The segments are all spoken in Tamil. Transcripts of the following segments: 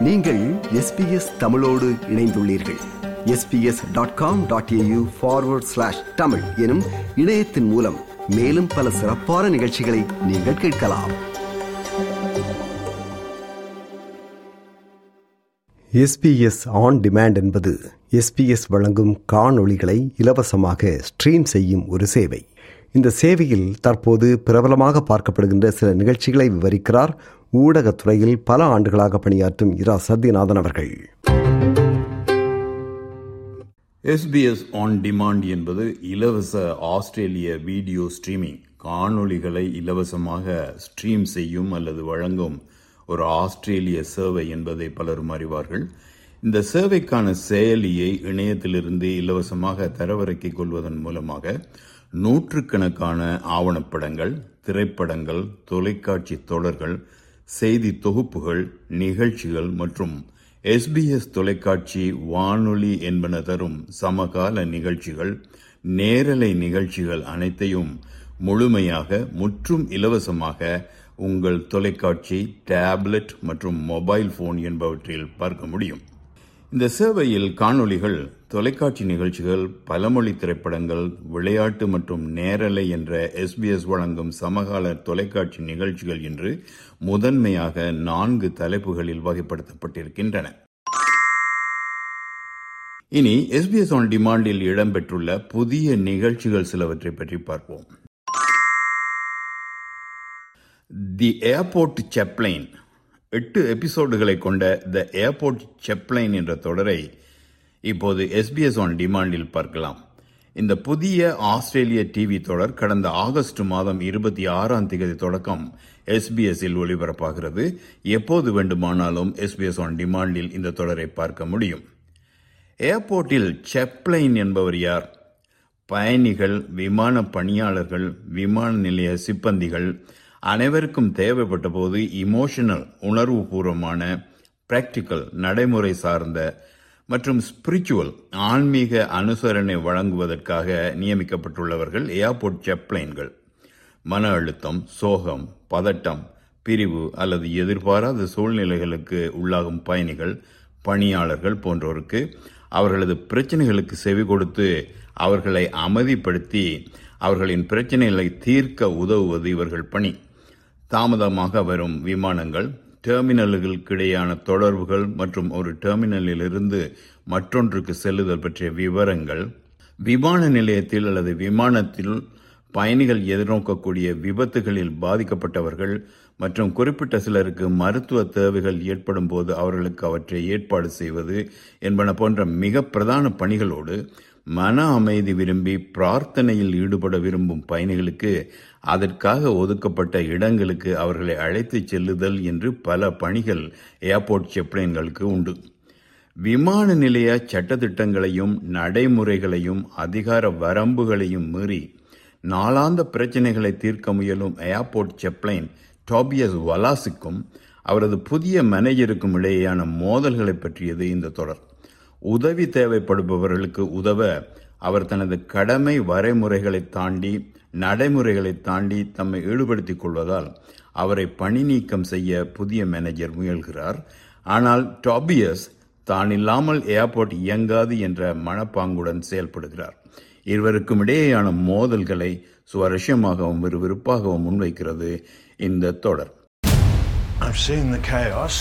நீங்கள் எஸ்பிஎஸ் தமிழோடு இணைந்துள்ளீர்கள் SBS dot com dot AU forward slash Tamil எனும் இணையத்தின் மூலம் மேலும் பல சிறப்பான நிகழ்ச்சிகளை நீங்கள் கேட்கலாம் எஸ்பிஎஸ் ஆன் டிமாண்ட் என்பது எஸ்பிஎஸ் வழங்கும் காணொளிகளை இலவசமாக ஸ்ட்ரீம் செய்யும் ஒரு சேவை இந்த சேவையில் தற்போது பிரபலமாக பார்க்கப்படுகின்ற சில நிகழ்ச்சிகளை விவரிக்கிறார் ஊடகத்துறையில் பல ஆண்டுகளாக பணியாற்றும் இரா சத்யநாதன் அவர்கள் எஸ்பிஎஸ் ஆன் டிமாண்ட் என்பது இலவச ஆஸ்திரேலிய வீடியோ ஸ்ட்ரீமிங் காணொளிகளை இலவசமாக ஸ்ட்ரீம் செய்யும் அல்லது வழங்கும் ஒரு ஆஸ்திரேலிய சேவை என்பதை பலரும் அறிவார்கள் இந்த சேவைக்கான செயலியை இணையத்திலிருந்து இலவசமாக தரவிறக்கிக் கொள்வதன் மூலமாக நூற்றுக்கணக்கான ஆவணப்படங்கள் திரைப்படங்கள் தொலைக்காட்சி தொடர்கள் செய்தி தொகுப்புகள் நிகழ்ச்சிகள் மற்றும் எஸ்பிஎஸ் தொலைக்காட்சி வானொலி என்பன தரும் சமகால நிகழ்ச்சிகள் நேரலை நிகழ்ச்சிகள் அனைத்தையும் முழுமையாக முற்றும் இலவசமாக உங்கள் தொலைக்காட்சி டேப்லெட் மற்றும் மொபைல் போன் என்பவற்றில் பார்க்க முடியும் இந்த சேவையில் காணொளிகள் தொலைக்காட்சி நிகழ்ச்சிகள் பலமொழி திரைப்படங்கள் விளையாட்டு மற்றும் நேரலை என்ற எஸ்பிஎஸ் வழங்கும் சமகால தொலைக்காட்சி நிகழ்ச்சிகள் என்று முதன்மையாக நான்கு தலைப்புகளில் வகைப்படுத்தப்பட்டிருக்கின்றன இனி எஸ்பிஎஸ் ஆன் டிமாண்டில் இடம்பெற்றுள்ள புதிய நிகழ்ச்சிகள் சிலவற்றை பற்றி பார்ப்போம் தி ஏர்போர்ட் செப்ளைன் எட்டு எபிசோடுகளை கொண்ட த ஏர்போர்ட் செப்ளைன் என்ற தொடரை இப்போது எஸ்பிஎஸ் ஆன் டிமாண்டில் பார்க்கலாம் இந்த புதிய ஆஸ்திரேலிய டிவி தொடர் கடந்த ஆகஸ்ட் மாதம் இருபத்தி ஆறாம் தேதி தொடக்கம் எஸ்பிஎஸ்ஸில் ஒளிபரப்பாகிறது எப்போது வேண்டுமானாலும் எஸ்பிஎஸ் ஆன் டிமாண்டில் இந்த தொடரை பார்க்க முடியும் ஏர்போர்ட்டில் செப்ளைன் என்பவர் யார் பயணிகள் விமான பணியாளர்கள் விமான நிலைய சிப்பந்திகள் அனைவருக்கும் தேவைப்பட்ட போது இமோஷனல் உணர்வுபூர்வமான பிராக்டிக்கல் நடைமுறை சார்ந்த மற்றும் ஸ்பிரிச்சுவல் ஆன்மீக அனுசரணை வழங்குவதற்காக நியமிக்கப்பட்டுள்ளவர்கள் ஏர்போர்ட் செப்ளைன்கள் மன அழுத்தம் சோகம் பதட்டம் பிரிவு அல்லது எதிர்பாராத சூழ்நிலைகளுக்கு உள்ளாகும் பயணிகள் பணியாளர்கள் போன்றோருக்கு அவர்களது பிரச்சனைகளுக்கு செவி கொடுத்து அவர்களை அமைதிப்படுத்தி அவர்களின் பிரச்சனைகளை தீர்க்க உதவுவது இவர்கள் பணி தாமதமாக வரும் விமானங்கள் டெர்மினல்களுக்கிடையான தொடர்புகள் மற்றும் ஒரு டெர்மினலிலிருந்து மற்றொன்றுக்கு செல்லுதல் பற்றிய விவரங்கள் விமான நிலையத்தில் அல்லது விமானத்தில் பயணிகள் எதிர்நோக்கக்கூடிய விபத்துகளில் பாதிக்கப்பட்டவர்கள் மற்றும் குறிப்பிட்ட சிலருக்கு மருத்துவ தேவைகள் ஏற்படும் போது அவர்களுக்கு அவற்றை ஏற்பாடு செய்வது என்பன போன்ற மிக பிரதான பணிகளோடு மன அமைதி விரும்பி பிரார்த்தனையில் ஈடுபட விரும்பும் பயணிகளுக்கு அதற்காக ஒதுக்கப்பட்ட இடங்களுக்கு அவர்களை அழைத்துச் செல்லுதல் என்று பல பணிகள் ஏர்போர்ட் செப்ளைன்களுக்கு உண்டு விமான நிலைய சட்டத்திட்டங்களையும் நடைமுறைகளையும் அதிகார வரம்புகளையும் மீறி நாளாந்த பிரச்சனைகளை தீர்க்க முயலும் ஏர்போர்ட் செப்ளைன் டாபியஸ் வலாஸுக்கும் அவரது புதிய மேனேஜருக்கும் இடையேயான மோதல்களை பற்றியது இந்த தொடர் உதவி தேவைப்படுபவர்களுக்கு உதவ அவர் தனது கடமை வரைமுறைகளை தாண்டி நடைமுறைகளை தாண்டி தம்மை ஈடுபடுத்திக் கொள்வதால் அவரை பணி நீக்கம் செய்ய புதிய மேனேஜர் முயல்கிறார் ஆனால் டாபியஸ் தான் இல்லாமல் ஏர்போர்ட் இயங்காது என்ற மனப்பாங்குடன் செயல்படுகிறார் இருவருக்கும் இடையேயான மோதல்களை சுவாரஸ்யமாகவும் விறுவிறுப்பாகவும் முன்வைக்கிறது இந்த தொடர் I've seen the chaos.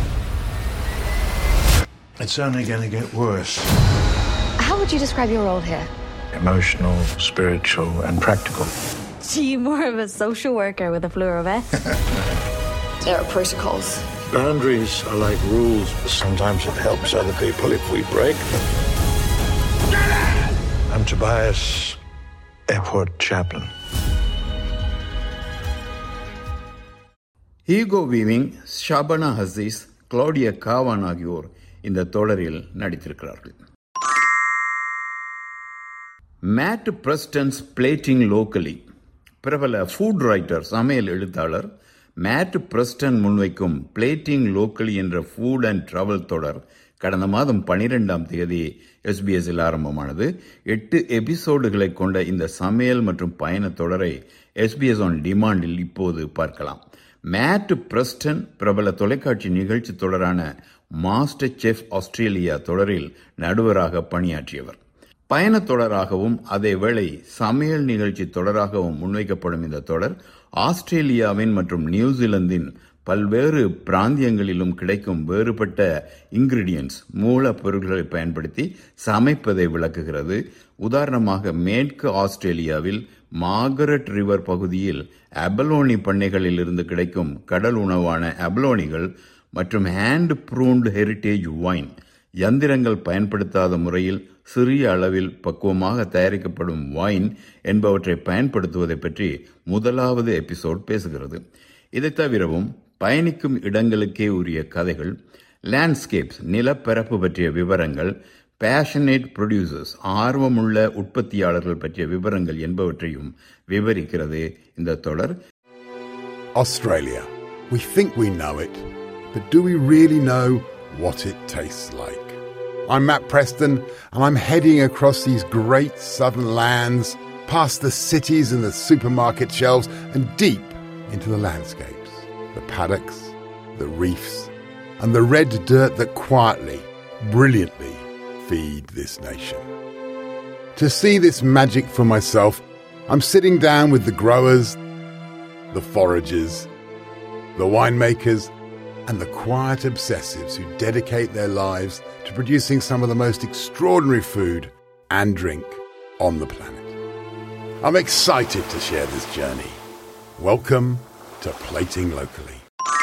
It's only going to get worse. How would you describe your role here? Emotional, spiritual, and practical. Gee, more of a social worker with a fluor of S. There are protocols. Boundaries are like rules, but sometimes it helps other people if we break them. I'm Tobias, airport chaplain. Hugo Weaving Shabana Azeez Claudia Karvan ஆகியோர் இந்த தொடரில் நடித்திருக்கிறார்கள் மேட் பிரஸ்டன்ஸ் பிளேட்டிங் லோக்கலி பிரபல ஃபுட் ரைட்டர் சமையல் எழுத்தாளர் மேட் பிரஸ்டன் முன்வைக்கும் பிளேட்டிங் லோக்கலி என்ற ஃபுட் அண்ட் டிராவல் தொடர் கடந்த மாதம் பனிரெண்டாம் தேதி எஸ்பிஎஸ்ஸில் ஆரம்பமானது எட்டு எபிசோடுகளை கொண்ட இந்த சமையல் மற்றும் பயண தொடரை எஸ்பிஎஸ் ஆன் டிமாண்டில் இப்போது பார்க்கலாம் மேட் பிரஸ்டன் பிரபல தொலைக்காட்சி நிகழ்ச்சி தொடரான மாஸ்டர் செஃப் ஆஸ்திரேலியா தொடரில் நடுவராக பணியாற்றியவர் பயணத் தொடராகவும் அதேவேளை சமையல் நிகழ்ச்சி தொடராகவும் முன்வைக்கப்படும் இந்த தொடர் ஆஸ்திரேலியாவின் மற்றும் நியூசிலாந்தின் பல்வேறு பிராந்தியங்களிலும் கிடைக்கும் வேறுபட்ட இன்கிரிடியன்ஸ் மூலப்பொருட்களை பயன்படுத்தி சமைப்பதை விளக்குகிறது உதாரணமாக மேற்கு ஆஸ்திரேலியாவில் மார்கரெட் ரிவர் பகுதியில் அபலோனி பண்ணைகளில் இருந்து கிடைக்கும் கடல் உணவான அபலோனிகள் மற்றும் ஹேண்ட் ப்ரூன்ட் ஹெரிட்டேஜ் வைன் யந்திரங்கள் பயன்படுத்தாத முறையில் சிறிய அளவில் பக்குவமாக தயாரிக்கப்படும் வைன் என்பவற்றை பயன்படுத்துவதை பற்றி முதலாவது எபிசோட் பேசுகிறது இதை தவிரவும் பயணிக்கும் இடங்களுக்கே உரிய கதைகள் லேண்ட்ஸ்கேப்ஸ் நிலப்பரப்பு பற்றிய விவரங்கள் பேஷனேட் ப்ரொடியூசர்ஸ் ஆர்வமுள்ள உற்பத்தியாளர்கள் பற்றிய விவரங்கள் என்பவற்றையும் விவரிக்கிறது இந்த தொடர் Australia. We think we know it, but do we really know what it tastes like? I'm Matt Preston, and I'm heading across these great southern lands, past the cities and the supermarket shelves, and deep into the landscapes the paddocks, the reefs, and the red dirt that quietly, brilliantly feed this nation. To see this magic for myself, I'm sitting down with the growers, the foragers, the winemakers, and the quiet obsessives who dedicate their lives to producing some of the most extraordinary food and drink on the planet. I'm excited to share this journey. Welcome to Plating Locally.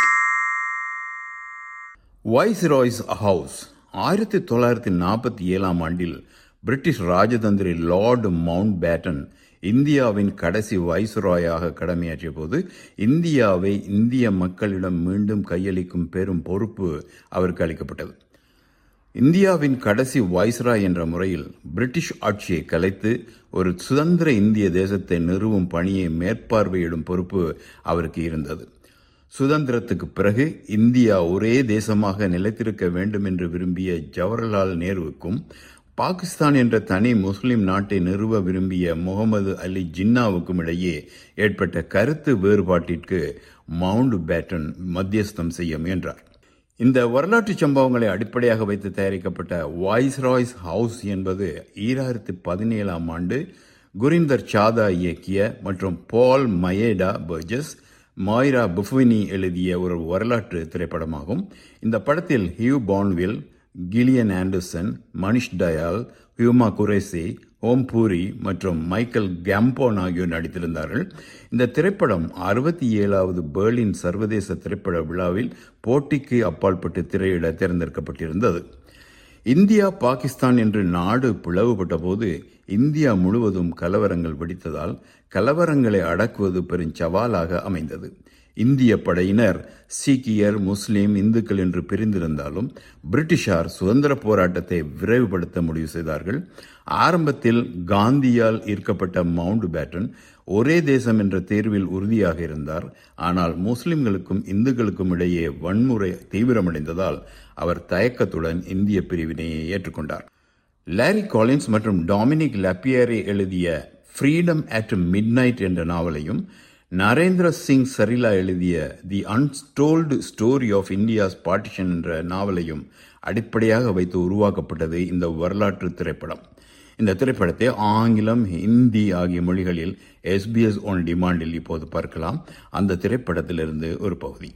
Viceroy's House ஆயிரத்தி தொள்ளாயிரத்தி நாற்பத்தி ஏழாம் ஆண்டில் பிரிட்டிஷ் ராஜதந்திரி லார்ட் மவுண்ட் பேட்டன் இந்தியாவின் கடைசி வைஸ்ராயாக கடமையாற்றிய போது இந்தியாவை இந்திய மக்களிடம் மீண்டும் கையளிக்கும் பெரும் பொறுப்பு அவருக்கு அளிக்கப்பட்டது இந்தியாவின் கடைசி வைஸ்ராய் என்ற முறையில் பிரிட்டிஷ் ஆட்சியை கலைத்து ஒரு சுதந்திர இந்திய தேசத்தை நிறுவும் பணியை மேற்பார்வையிடும் பொறுப்பு அவருக்கு இருந்தது சுதந்திரத்துக்கு பிறகு இந்தியா ஒரே தேசமாக நிலைத்திருக்க வேண்டும் என்று விரும்பிய ஜவஹர்லால் நேருவுக்கும் பாகிஸ்தான் என்ற தனி முஸ்லிம் நாட்டை நிறுவ விரும்பிய முகமது அலி ஜின்னாவுக்கும் இடையே ஏற்பட்ட கருத்து வேறுபாட்டிற்கு மவுண்ட் பேட்டன் மத்தியஸ்தம் செய்ய முயன்றார் இந்த வரலாற்று சம்பவங்களை அடிப்படையாக வைத்து தயாரிக்கப்பட்ட வாய்ஸ்ராய்ஸ் ஹவுஸ் என்பது ஈராயிரத்தி பதினேழாம் ஆண்டு குரிந்தர் சாதா இயக்கிய மற்றும் பால் மயேடா பர்ஜஸ் மாய்ரா புஃபினி எழுதிய ஒரு வரலாற்று திரைப்படமாகும் இந்த படத்தில் Hugh Bonneville Gillian Anderson Manish Dayal Huma Qureshi Om Puri மற்றும் மைக்கேல் கேம்போன் ஆகியோர் நடித்திருந்தார்கள் இந்த திரைப்படம் அறுபத்தி ஏழாவது பெர்லின் சர்வதேச திரைப்பட விழாவில் போட்டிக்கு அப்பாற்பட்டு திரையிட தேர்ந்தெடுக்கப்பட்டிருந்தது இந்தியா பாகிஸ்தான் என்று நாடு பிளவுபட்ட போது இந்தியா முழுவதும் கலவரங்கள் வெடித்ததால் கலவரங்களை அடக்குவது பெரும் சவாலாக அமைந்தது இந்திய படையினர் சீக்கியர் முஸ்லிம் இந்துக்கள் என்று பிரிந்திருந்தாலும் பிரிட்டிஷார் சுதந்திர போராட்டத்தை விரைவுபடுத்த முடிவு செய்தார்கள் ஆரம்பத்தில் காந்தியால் ஈர்க்கப்பட்ட மவுண்ட் பேட்டன் ஒரே தேசம் என்ற தேர்வில் உறுதியாக இருந்தார் ஆனால் முஸ்லிம்களுக்கும் இந்துக்களுக்கும் இடையே வன்முறை தீவிரமடைந்ததால் அவர் தயக்கத்துடன் இந்திய பிரிவினையை ஏற்றுக்கொண்டார் லாரி காலின்ஸ் மற்றும் டாமினிக் லப்பியரே எழுதிய ஃப்ரீடம் அட் மிட்நைட் என்ற நாவலையும் நரேந்திர சிங் சரிலா எழுதிய the untold story of India's partition என்ற நாவலையும் அடிப்படையாக வைத்து உருவாக்கப்பட்டது இந்த வரலாற்று திரைப்படம் இந்த திரைப்படத்தை ஆங்கிலம் ஹிந்தி ஆகிய மொழிகளில் எஸ்பிஎஸ் ஒன் டிமாண்டில் இப்போது பார்க்கலாம் அந்த திரைப்படத்திலிருந்து ஒரு பகுதி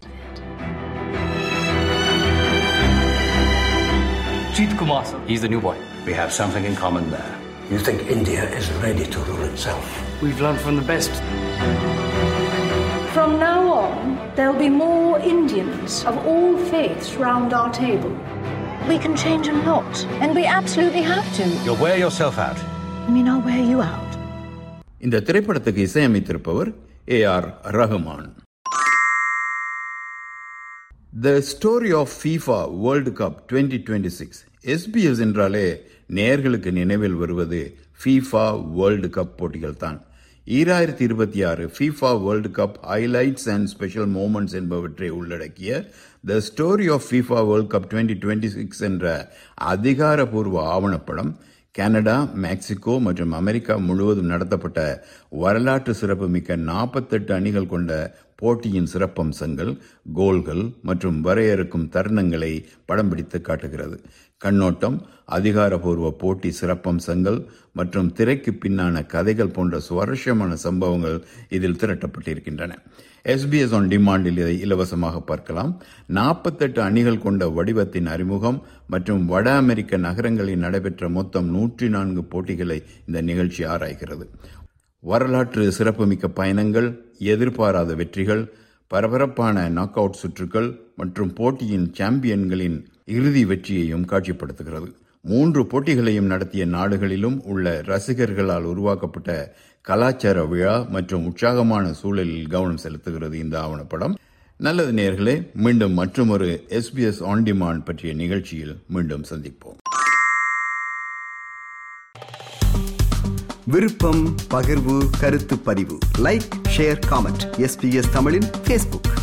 Jeet Kumar, sir. He's the new boy. We have something in common there. You think India is ready to rule itself? We've learned from the best. From now on, there'll be more Indians of all faiths round our table. We can change a lot, and we absolutely have to. You'll wear yourself out. I mean, I'll wear you out. இந்த திரைப்படத்துக்கு இசையமைத்திருப்பவர் A R Rahman the story of FIFA World Cup twenty twenty six SBS என்றாலே நேர்களுக்கு நினைவில் வருவது ஃபீஃபா வேர்ல்டு கப் போட்டிகள் தான் ஈராயிரத்தி இருபத்தி ஆறு FIFA World Cup highlights and special moments என்பவற்றை உள்ளடக்கிய the story of FIFA World Cup twenty twenty six என்ற அதிகாரப்பூர்வ ஆவணப்படம் கனடா மெக்சிகோ மற்றும் அமெரிக்கா முழுவதும் நடத்தப்பட்ட வரலாற்று சிறப்புமிக்க நாற்பத்தெட்டு அணிகள் கொண்ட போட்டியின் சிறப்பம்சங்கள் கோல்கள் மற்றும் வரையறுக்கும் தருணங்களை படம் பிடித்து காட்டுகிறது கண்ணோட்டம் அதிகாரபூர்வ போட்டி சிறப்பம்சங்கள் மற்றும் திரைக்கு பின்னான கதைகள் போன்ற சுவாரஸ்யமான சம்பவங்கள் இதில் திரட்டப்பட்டிருக்கின்றன எஸ்பிஎஸ் ஆன் டிமாண்டில் இதை இலவசமாக பார்க்கலாம் நாற்பத்தெட்டு அணிகள் கொண்ட வடிவத்தின் அறிமுகம் மற்றும் வட அமெரிக்க நகரங்களில் நடைபெற்ற மொத்தம் நூற்றி நான்கு போட்டிகளை இந்த நிகழ்ச்சி ஆராய்கிறது வரலாற்று சிறப்புமிக்க பயணங்கள் எதிர்பாராத வெற்றிகள் பரபரப்பான நாக் அவுட் சுற்றுகள் மற்றும் போட்டியின் சாம்பியன்களின் இறுதி வெற்றியையும் காட்சிப்படுத்துகிறது மூன்று போட்டிகளையும் நடத்திய நாடுகளிலும் உள்ள ரசிகர்களால் உருவாக்கப்பட்ட கலாச்சார விழா மற்றும் உற்சாகமான சூழலில் கவனம் செலுத்துகிறது இந்த ஆவணப்படம் நல்லது நேர்களே மீண்டும் மற்றொரு எஸ்பிஎஸ் ஆன் டிமாண்ட் பற்றிய நிகழ்ச்சியில் மீண்டும் சந்திப்போம் விருப்பம் பகிர்வு கருத்து பதிவு லைக் ஷேர் காமெண்ட் எஸ்பிஎஸ் தமிழின் ஃபேஸ்புக்